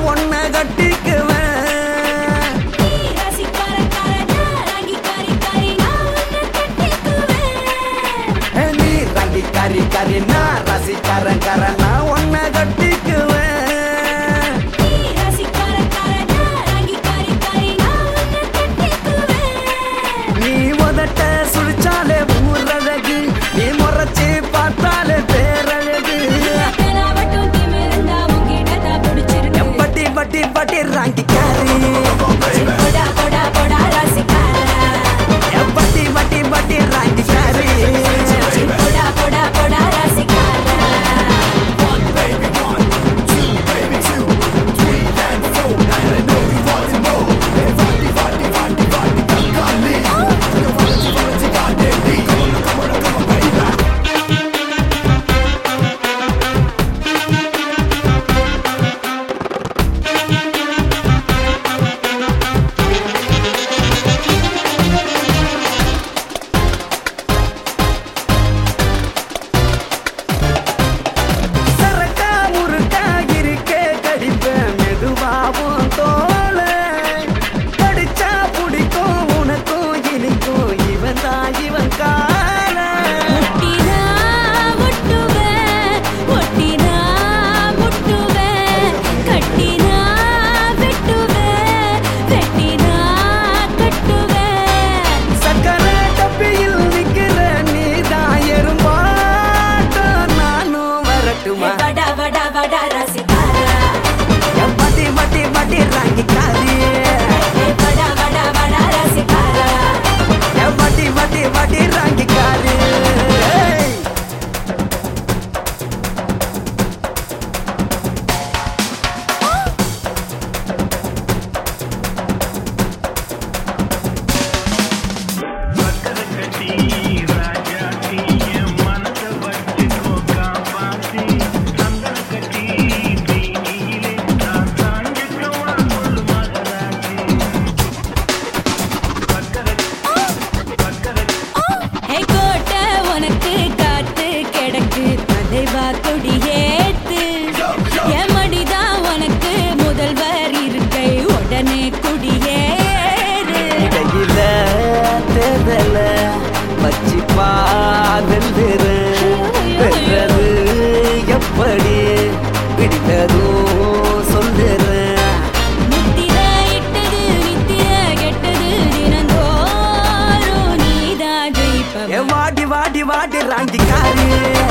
ஒன்ன கட்டிக்குவேன் ஏ, நீ ரங்கி கரி கரி நான் ரசிக்காரன் கர நான் ஒன்ன கட்டிக்குவேன் நீ உதட்ட சுழிச்சாலே ஊரழகு நீ முறைச்சி பார்த்தாலே பேரழகு பட்டி பட்டி பட்டி ராங்கி காரி பட்டி பட்டி பட்டி ராங்கி காரி சரக்கா முறுக்கா இருக்கே கடிப்பேன் மெதுவாவும் தோல கடிச்சா பிடிக்கும் உனக்கும் இனிக்கும் இவன் தான் இவன் கால சக்கரை டப்பியில் நிக்கிற நீ தான் எறும்பாட்டம் நானும் வரட்டுமா வடா வடா வடா ரசிகாரா என் பட்டி பட்டி பட்டி ராங்கி காரி வடா வடா வடா ரசிகாரா என் பட்டி பட்டி பட்டி ராங்கி காரி ஏய். ஹே கோட்டை உனக்கு காத்து கிடக்கு தலைவா கொடியேத்து என் மடிதான் உனக்கு முதல்வர் இருக்கை உடனே குடியேறு இடையில தேர்தல வச்சு பாதல்றது பெற்றது எப்படி பிடித்ததும் சொல்லுறேன் முத்திர இட்டது நித்திர கெட்டது தினந்தோறும் நீதான் ஏ ஜெயிப்பவன் வாடி வாடி வாடி ராங்கி காரி